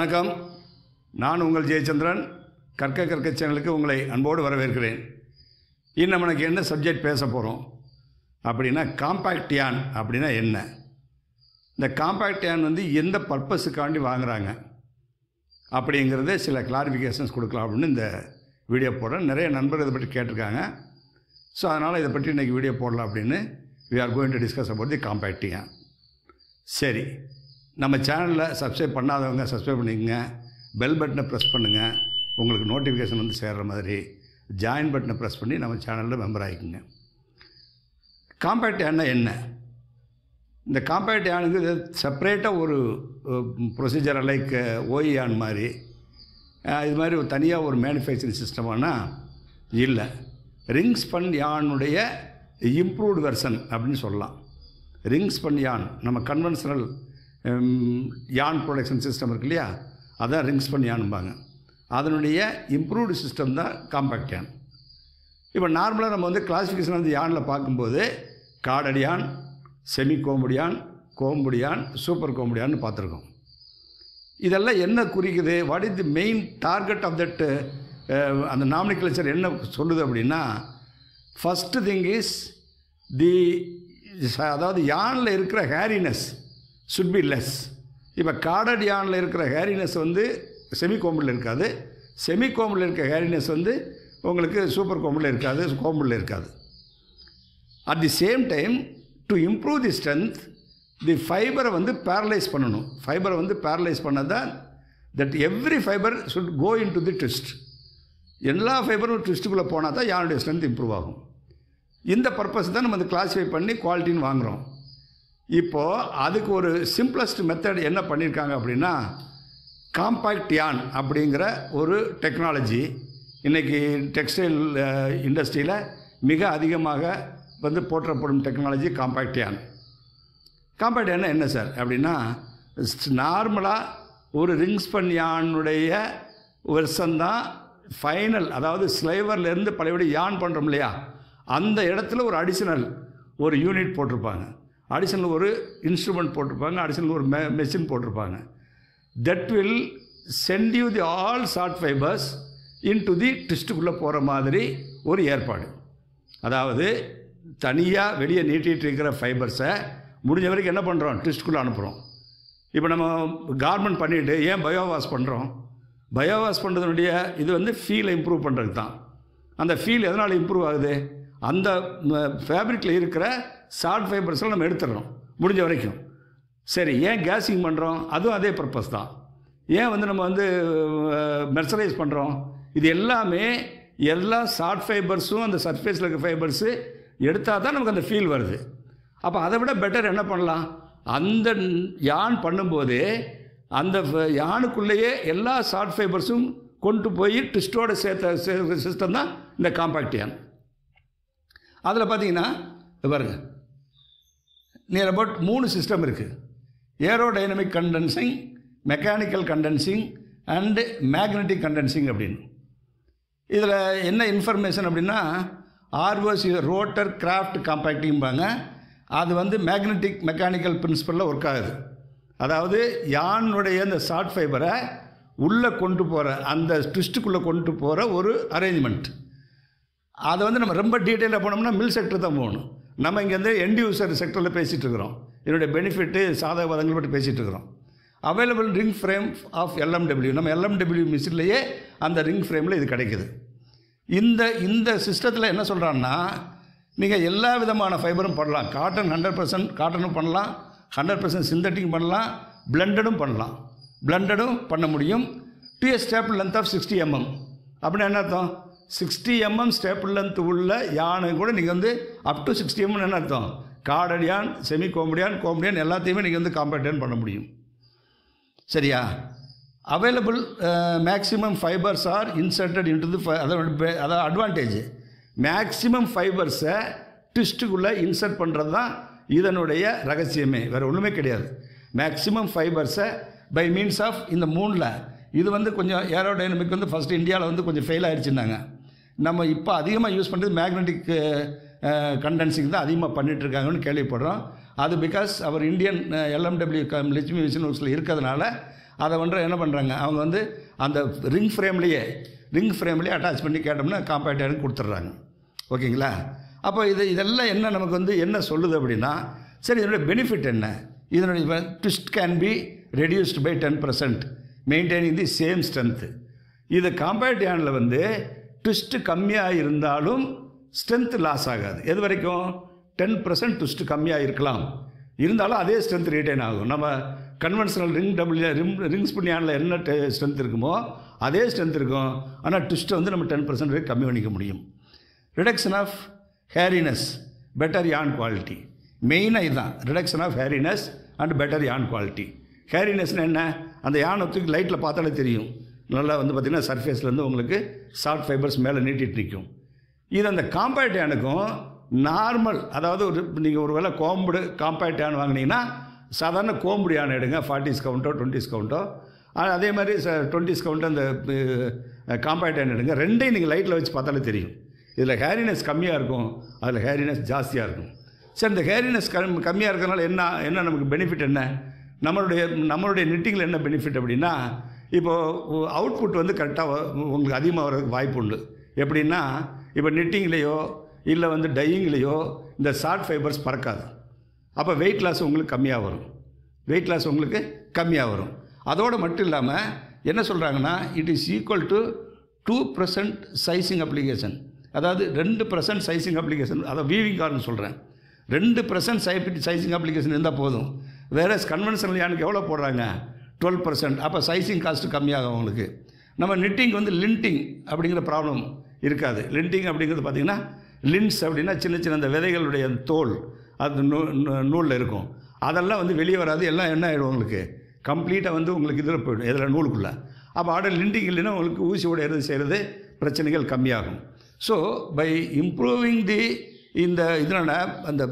வணக்கம் நான் உங்கள் ஜெயச்சந்திரன் கற்க கற்க சேனலுக்கு உங்களை அன்போடு வரவேற்கிறேன் இன்னும் நமக்கு என்ன சப்ஜெக்ட் பேச போகிறோம் அப்படின்னா காம்பேக்ட் யான் அப்படின்னா என்ன இந்த காம்பேக்ட் யான் வந்து எந்த பர்பஸுக்காண்டி வாங்குறாங்க அப்படிங்கிறத சில கிளாரிஃபிகேஷன்ஸ் கொடுக்கலாம் அப்படின்னு இந்த வீடியோ போடுறேன் நிறைய நண்பர்கள் இதை பற்றி கேட்டிருக்காங்க ஸோ அதனால் இதை பற்றி இன்றைக்கி வீடியோ போடலாம் அப்படின்னு we are going to discuss about the compact yarn சரி நம்ம சேனலில் சப்ஸ்கிரைப் பண்ணாதவங்க சப்ஸ்கிரைப் பண்ணிக்கங்க பெல் பட்டனை ப்ரெஸ் பண்ணுங்கள் உங்களுக்கு நோட்டிஃபிகேஷன் வந்து சேர்கிற மாதிரி ஜாயின் பட்டனை ப்ரெஸ் பண்ணி நம்ம சேனலில் மெம்பர் ஆகிக்குங்க காம்பேக்ட் யான்னா என்ன இந்த காம்பேக்ட் யானுக்கு செப்பரேட்டாக ஒரு ப்ரொசீஜர் லைக் ஓஇயான் மாதிரி அஹ், இது மாதிரி ஒரு தனியாக ஒரு மேனுஃபேக்சரிங் சிஸ்டமானா இல்லை ரிங்ஸ் பன் யானுடைய இம்ப்ரூவ்டு வெர்ஷன் அப்படின்னு சொல்லலாம் ரிங்ஸ் பன் யான் நம்ம கன்வென்ஷனல் யான் ப்ரொடக்ஷன் சிஸ்டம் இருக்கு இல்லையா அதான் ரிங்ஸ் பன் யானும்பாங்க அதனுடைய இம்ப்ரூவ்டு சிஸ்டம் தான் காம்பேக்ட் யான் இப்போ நார்மலாக நம்ம வந்து கிளாசிஃபிகேஷன் வந்து யானில் பார்க்கும்போது காடடியான் செமி கோம்புடியான் கோம்புடியான் சூப்பர் கோம்புடியான்னு பார்த்துருக்கோம் இதெல்லாம் என்ன குறிக்குது what is the main target of that அந்த நாமினிகல்ச்சர் என்ன சொல்லுது அப்படின்னா ஃபஸ்ட்டு திங் இஸ் தி அதாவது யானில் இருக்கிற ஹேரினஸ் சுட் பி லெஸ் இப்போ காடட் யானில் இருக்கிற ஹேரினஸ் வந்து செமி கோம்பில் இருக்காது செமி கோம்பில் இருக்க ஹேரினஸ் வந்து உங்களுக்கு சூப்பர் கோம்பில் இருக்காது கோம்பில் இருக்காது at the same time to improve the strength the ஃபைபரை வந்து பேரலைஸ் பண்ணணும் ஃபைபரை வந்து பேரலைஸ் பண்ணதான் that every fibre should go into the twist எல்லா ஃபைபரும் ட்விஸ்ட்டுக்குள்ளே போனால் தான் யாருடைய ஸ்ட்ரென்த் இம்ப்ரூவ் ஆகும் இந்த பர்பஸ் தான் நம்ம வந்து கிளாஸிஃபை பண்ணி குவாலிட்டின்னு வாங்குகிறோம் இப்போது அதுக்கு ஒரு சிம்பிளஸ்ட் மெத்தட் என்ன பண்ணியிருக்காங்க அப்படின்னா காம்பேக்ட் யான் அப்படிங்கிற ஒரு டெக்னாலஜி இன்றைக்கி டெக்ஸ்டைல் இண்டஸ்ட்ரியில் மிக அதிகமாக வந்து போற்றப்படும் டெக்னாலஜி காம்பேக்ட் யான் காம்பேக்ட் யான் என்ன சார் அப்படின்னா நார்மலாக ஒரு ரிங்ஸ் பன் யானுடைய வெர்சன் தான் ஃபைனல் அதாவது ஸ்லைவர்லேருந்து பழையபடி யான் பண்ணுறோம் இல்லையா அந்த இடத்துல ஒரு அடிஷனல் ஒரு யூனிட் போட்டிருப்பாங்க அடிஷனல் ஒரு இன்ஸ்ட்ருமெண்ட் போட்டிருப்பாங்க அடிஷனல் ஒரு மெ மெஷின் போட்டிருப்பாங்க that will send you the all short fibres into the ட்விஸ்ட்டுக்குள்ளே போகிற மாதிரி ஒரு ஏற்பாடு அதாவது தனியாக வெளியே நீட்டிகிட்டு இருக்கிற ஃபைபர்ஸை முடிஞ்ச வரைக்கும் என்ன பண்ணுறோம் ட்விஸ்ட்டுக்குள்ளே அனுப்புகிறோம் இப்போ நம்ம கார்மெண்ட் பண்ணிவிட்டு ஏன் பயோவாஷ் பண்ணுறோம் பயோவாஷ் பண்ணுறதுனுடைய இது வந்து ஃபீலை இம்ப்ரூவ் பண்ணுறதுக்கு தான் அந்த ஃபீல் எதனால் இம்ப்ரூவ் ஆகுது அந்த ஃபேப்ரிக்கில் இருக்கிற ஷார்ட் ஃபைபர்ஸ்லாம் நம்ம எடுத்துடுறோம் முடிஞ்ச வரைக்கும் சரி ஏன் கேஸிங் பண்ணுறோம் அதுவும் அதே பர்பஸ் தான் ஏன் வந்து நம்ம வந்து மெர்சரைஸ் பண்ணுறோம் இது எல்லாமே எல்லா ஷார்ட் ஃபைபர்ஸும் அந்த சர்ஃபேஸில் இருக்க ஃபைபர்ஸு எடுத்தால் தான் நமக்கு அந்த ஃபீல் வருது அப்போ அதை விட பெட்டர் என்ன பண்ணலாம் அந்த யான் பண்ணும்போது அந்த ஃப- யானுக்குள்ளேயே எல்லா ஷார்ட் ஃபைபர்ஸும் கொண்டு போய் ட்விஸ்டோட சேர்த்த சேர்க்கிற சிஸ்டம் தான் இந்த காம்பாக்ட் யான் அதில் பார்த்தீங்கன்னா இது பாருங்க நியர் அபவுட் மூணு சிஸ்டம் இருக்குது aerodynamic condensing mechanical condensing and magnetic condensing அப்படின்னு இதில் என்ன இன்ஃபர்மேஷன் அப்படின்னா ஆர்வஸ் ரோட்டர் கிராஃப்ட் காம்பேக்டிங்பாங்க அது வந்து மேக்னெட்டிக் மெக்கானிக்கல் பிரின்சிபலில் ஒர்க் ஆகுது அதாவது யானுடைய அந்த ஷார்ட் ஃபைபரை உள்ளே கொண்டு போகிற அந்த ட்விஸ்ட்டுக்குள்ளே கொண்டு போகிற ஒரு அரேஞ்ச்மெண்ட் அதை வந்து நம்ம ரொம்ப டீட்டெயிலாக போனோம்னா மில் செக்டர் தான் போகணும் நம்ம இங்கேருந்து எண்ட் யூசர் செக்டரில் பேசிகிட்டு இருக்கிறோம் இதனுடைய பெனிஃபிட்டு சாதக பதங்கள் பற்றி பேசிகிட்டு இருக்கிறோம் available ring frame of LMW நம்ம எல்எம்டபிள்யூ மிஷின்லேயே அந்த ரிங் ஃப்ரேமில் இது கிடைக்குது இந்த இந்த சிஸ்டத்தில் என்ன சொல்கிறான்னா நீங்கள் எல்லா விதமான ஃபைபரும் பண்ணலாம் காட்டன் ஹண்ட்ரட் பர்சன்ட் காட்டனும் பண்ணலாம் ஹண்ட்ரட் பர்சன்ட் சிந்தட்டிக் பண்ணலாம் பிளண்டடும் பண்ணலாம் பிளண்டடும் பண்ண முடியும் to a staple length of sixty mm அப்படின்னா என்ன அர்த்தம் சிக்ஸ்டி எம்எம் ஸ்டேபிள் லென்த் உள்ள யானை கூட நீங்கள் வந்து அப் டு சிக்ஸ்டி எம்எம் என்ன அர்த்தம் காடடியான் செமி கோம்படியான் கோம்படியான் எல்லாத்தையுமே நீங்கள் வந்து காம்பேக்டன் பண்ண முடியும் சரியா available maximum fibres are inserted into the அதோட be- அதாவது அட்வான்டேஜ் மேக்ஸிமம் ஃபைபர்ஸை ட்விஸ்ட்டுக்குள்ளே இன்சர்ட் பண்ணுறது தான் இதனுடைய ரகசியமே வேறு ஒன்றுமே கிடையாது மேக்ஸிமம் ஃபைபர்ஸை பை மீன்ஸ் ஆஃப் இந்த மூணில் இது வந்து கொஞ்சம் ஏரோடைனமிக் வந்து ஃபஸ்ட் இந்தியாவில் வந்து கொஞ்சம் ஃபெயில் ஆயிடுச்சுன்னாங்க நம்ம இப்போ அதிகமாக யூஸ் பண்ணுறது மேக்னெட்டிக் கண்டென்சிங் தான் அதிகமாக பண்ணிட்டு இருக்காங்கன்னு கேள்விப்படுறோம் அது because our Indian LMW Lakshmi machine ஒர்க்ஸில் இருக்கிறதுனால அதை வந்து என்ன பண்ணுறாங்க அவங்க வந்து அந்த ரிங் ஃப்ரேம்லேயே ரிங் ஃப்ரேம்லேயே அட்டாச் பண்ணி கேட்டோம்னா காம்பேக்ட் ஆயன் கொடுத்துட்றாங்க ஓகேங்களா அப்போ இது இதெல்லாம் என்ன நமக்கு வந்து என்ன சொல்லுது அப்படின்னா சரி இதனுடைய பெனிஃபிட் என்ன இதனுடைய twist can be reduced by ten percent maintaining the same strength இது காம்பேக்ட் யானில் வந்து ட்விஸ்ட்டு கம்மியாக இருந்தாலும் ஸ்ட்ரென்த் லாஸ் ஆகாது எது வரைக்கும் டென் பர்சன்ட் ட்விஸ்ட்டு கம்மியாக இருக்கலாம் இருந்தாலும் அதே ஸ்ட்ரென்த் ரீட்டைன் ஆகும் நம்ம conventional ring double ring rings பண்ணியானில் என்ன ஸ்ட்ரென்த் இருக்குமோ அதே ஸ்ட்ரென்த் இருக்கும் ஆனால் ட்விஸ்ட்டை வந்து நம்ம டென் பர்சன்ட் வரை கம்மி பண்ணிக்க முடியும் reduction of hairiness better yarn quality மெயினாக இதுதான் reduction of hairiness and better yarn quality ஹேரினஸ்னு என்ன அந்த யானை தூக்கி லைட்டில் பார்த்தாலே தெரியும் நல்லா வந்து பார்த்திங்கன்னா சர்ஃபேஸ்லேருந்து உங்களுக்கு சாஃப்ட் ஃபைபர்ஸ் மேலே நீட்டிட்டு நிற்கும் இது அந்த காம்பேக்ட் யானுக்கும் நார்மல் அதாவது ஒரு நீங்கள் ஒரு வேளை கோம்புடு காம்பேக்ட் யான் வாங்கினீங்கன்னா சாதாரண கோம்புடு யானை எடுங்க ஃபார்ட்டிஸ் கவுண்டோ டுவெண்ட்டிஸ் கவுண்டோ அதே மாதிரி ச டுவெண்ட்டிஸ் கவுண்டோ அந்த காம்பேக்ட் யான் எடுங்க ரெண்டையும் நீங்கள் லைட்டில் வச்சு பார்த்தாலே தெரியும் இதில் ஹேரினஸ் கம்மியாக இருக்கும் அதில் ஹேரினஸ் ஜாஸ்தியாக இருக்கும் சரி இந்த ஹேரினஸ் கம் கம்மியாக இருக்கிறனால என்ன என்ன நமக்கு பெனிஃபிட் என்ன நம்மளுடைய நம்மளுடைய நிட்டிங்கில் என்ன பெனிஃபிட் அப்படின்னா இப்போது அவுட்புட் வந்து கரெக்டாக உங்களுக்கு அதிகமாக வர்றதுக்கு வாய்ப்பு உண்டு எப்படின்னா இப்போ நிட்டிங்லேயோ இல்லை வந்து டையிங்லேயோ இந்த ஷார்ட் ஃபைபர்ஸ் பறக்காது அப்போ வெயிட் லாஸ் உங்களுக்கு கம்மியாக வரும் வெயிட் லாஸ் உங்களுக்கு கம்மியாக வரும் அதோடு மட்டும் இல்லாமல் என்ன சொல்கிறாங்கன்னா it is equal to two percent sizing application அதாவது ரெண்டு பர்சன்ட் சைசிங் அப்ளிகேஷன் அதை வீவிங் கார்னு சொல்கிறேன் ரெண்டு பர்சன்ட் சை சைசிங் அப்ளிகேஷன் இருந்தால் போதும் வேறு கன்வென்ஷனல் யானுக்கு எவ்வளோ போடுறாங்க டுவெல் பர்சன்ட் அப்போ சைசிங் காஸ்ட்டு கம்மியாகும் உங்களுக்கு நம்ம நிட்டிங் வந்து லிண்டிங் அப்படிங்கிற ப்ராப்ளம் இருக்காது லிண்டிங் அப்படிங்கிறது பார்த்திங்கன்னா லின்ஸ் அப்படின்னா சின்ன சின்ன அந்த விதைகளுடைய தோல் அது நூ நூலில் இருக்கும் அதெல்லாம் வந்து வெளியே வராது எல்லாம் என்ன ஆகிடும் உங்களுக்கு கம்ப்ளீட்டாக வந்து உங்களுக்கு இதில் போயிடும் இதில் நூலுக்குள்ளே அப்போ ஆர்டர் லிண்டிங் இல்லைன்னா உங்களுக்கு ஊசி உடையிறது செய்கிறது பிரச்சனைகள் கம்மியாகும் ஸோ பை இம்ப்ரூவிங் தி இந்த இதனால் அந்த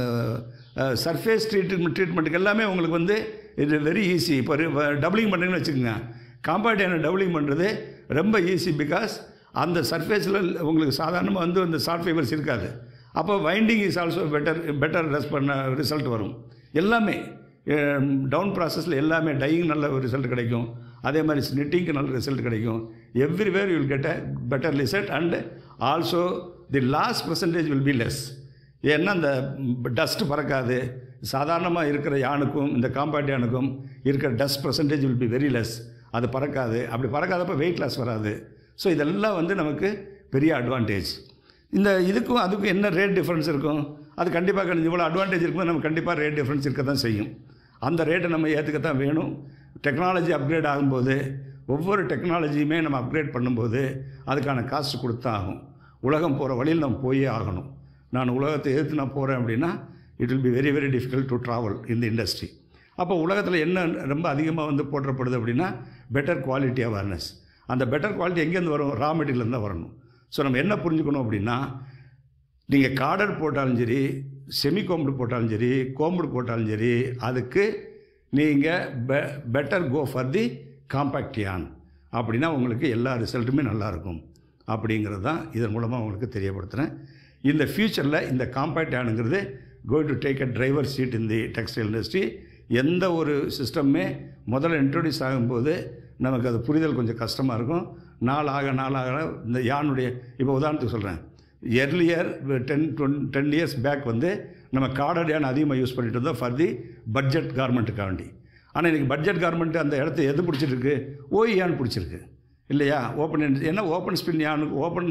சர்ஃபேஸ் ட்ரீட்மெண்ட் ட்ரீட்மெண்ட்டுக்கு எல்லாமே உங்களுக்கு வந்து இது வெரி ஈஸி இப்போ டபுளிங் பண்ணுறீங்கன்னு வச்சுக்கோங்க காம்பேக்ட் என்ன டபுளிங் பண்ணுறது ரொம்ப ஈஸி பிகாஸ் அந்த சர்ஃபேஸில் உங்களுக்கு சாதாரணமாக வந்து அந்த சாஃப்ட் ஃபைபர்ஸ் இருக்காது அப்போ winding is also better better ரெஸ் பண்ண ரிசல்ட் வரும் எல்லாமே டவுன் ப்ராசஸில் எல்லாமே டையிங் நல்ல ஒரு ரிசல்ட் கிடைக்கும் அதே மாதிரி ஸ்னிட்டிங்க்கு நல்ல ரிசல்ட் கிடைக்கும் everywhere you will get a better result and also the lost percentage will be less ஏன்னா அந்த டஸ்ட் பறக்காது சாதாரணமாக இருக்கிற யானுக்கும் இந்த காம்பேக்ட் யானுக்கும் இருக்கிற dust percentage will be very less அது பறக்காது அப்படி பறக்காதப்போ வெயிட் லாஸ் வராது ஸோ இதெல்லாம் வந்து நமக்கு பெரிய அட்வான்டேஜ் இந்த இதுக்கும் அதுக்கும் என்ன ரேட் டிஃப்ரென்ஸ் இருக்கும் அது கண்டிப்பாக கிடையாது இவ்வளோ அட்வான்டேஜ் இருக்கும்போது நம்ம கண்டிப்பாக ரேட் டிஃப்ரென்ஸ் இருக்க தான் செய்யும் அந்த ரேட்டை நம்ம ஏற்றுக்கத்தான் வேணும் டெக்னாலஜி அப்கிரேட் ஆகும்போது ஒவ்வொரு டெக்னாலஜியுமே நம்ம அப்கிரேட் பண்ணும்போது அதுக்கான காஸ்ட் கொடுத்தா ஆகும் உலகம் போகிற வழியில் நம்ம போயே ஆகணும் நான் உலகத்தை எதிர்த்து நான் போகிறேன் அப்படின்னா it will be very very difficult to travel இந்த இண்டஸ்ட்ரி அப்போ உலகத்தில் என்ன ரொம்ப அதிகமாக வந்து போற்றப்படுது அப்படின்னா பெட்டர் குவாலிட்டி அவேர்னஸ் அந்த பெட்டர் குவாலிட்டி எங்கேருந்து வரும் ரா மெட்டீரியல் தான் வரணும் ஸோ நம்ம என்ன புரிஞ்சுக்கணும் அப்படின்னா நீங்கள் காடர் போட்டாலும் சரி செமி கோம்புடு போட்டாலும் சரி கோம்புடு போட்டாலும் சரி அதுக்கு நீங்கள் பெ better go for the compact yarn அப்படின்னா உங்களுக்கு எல்லா ரிசல்ட்டுமே நல்லாயிருக்கும் அப்படிங்கிறது தான் இதன் மூலமாக உங்களுக்கு தெரியப்படுத்துகிறேன் இந்த ஃப்யூச்சரில் இந்த காம்பேக்ட் யானுங்கிறது going to take a driver seat in the textile industry எந்த ஒரு சிஸ்டமே முதல்ல இன்ட்ரடியூஸ் ஆகும்போது நமக்கு அது புரிதல் கொஞ்சம் கஷ்டமாக இருக்கும் நாளாக நாளாக இந்த யானுடைய இப்போ உதாரணத்துக்கு சொல்கிறேன் earlier ten twenty ten years back வந்து நம்ம கார்டட் யான் அதிகமாக யூஸ் பண்ணிட்டு இருந்தோம் ஃபார் தி பட்ஜெட் கார்மெண்ட்டுக்காண்டி ஆனால் இன்றைக்கி பட்ஜெட் கார்மெண்ட் அந்த இடத்த எது பிடிச்சிருக்கு ஓய் யான் பிடிச்சிருக்கு இல்லையா ஓப்பன் ஏன்னா ஓப்பன் ஸ்பின் யானுக்கு ஓப்பன்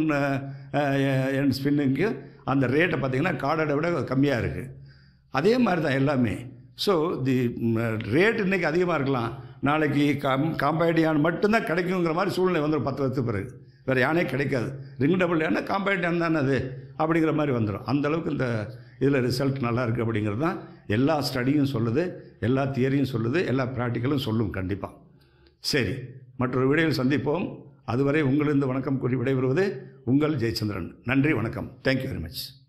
என் ஸ்பின்னுக்கு அந்த ரேட்டை பார்த்திங்கன்னா கார்டடை விட கம்மியாக இருக்குது அதே மாதிரி தான் எல்லாமே ஸோ தி ரேட் இன்றைக்கி அதிகமாக இருக்கலாம் நாளைக்கு கம் காம்பேக்ட் யான் மட்டும்தான் கிடைக்குங்கிற மாதிரி சூழ்நிலை வந்துடும் பத்து வருஷத்துக்கு பிறகு வேறு யானே கிடைக்காது ரிங் டபுள் யானை காம்பேக்ட் யான் தானே அது அப்படிங்கிற மாதிரி வந்துடும் அந்தளவுக்கு இந்த இதில் ரிசல்ட் நல்லா இருக்குது அப்படிங்கிறது தான் எல்லா ஸ்டடியும் சொல்லுது எல்லா தியரியும் சொல்லுது எல்லா ப்ராக்டிக்கலும் சொல்லும் கண்டிப்பாக சரி மற்றொரு வீடியோவில் சந்திப்போம் அதுவரை உங்களிருந்து வணக்கம் கூறி விடைபெறுவது உங்கள் ஜெயச்சந்திரன் நன்றி வணக்கம் தேங்க்யூ வெரி மச்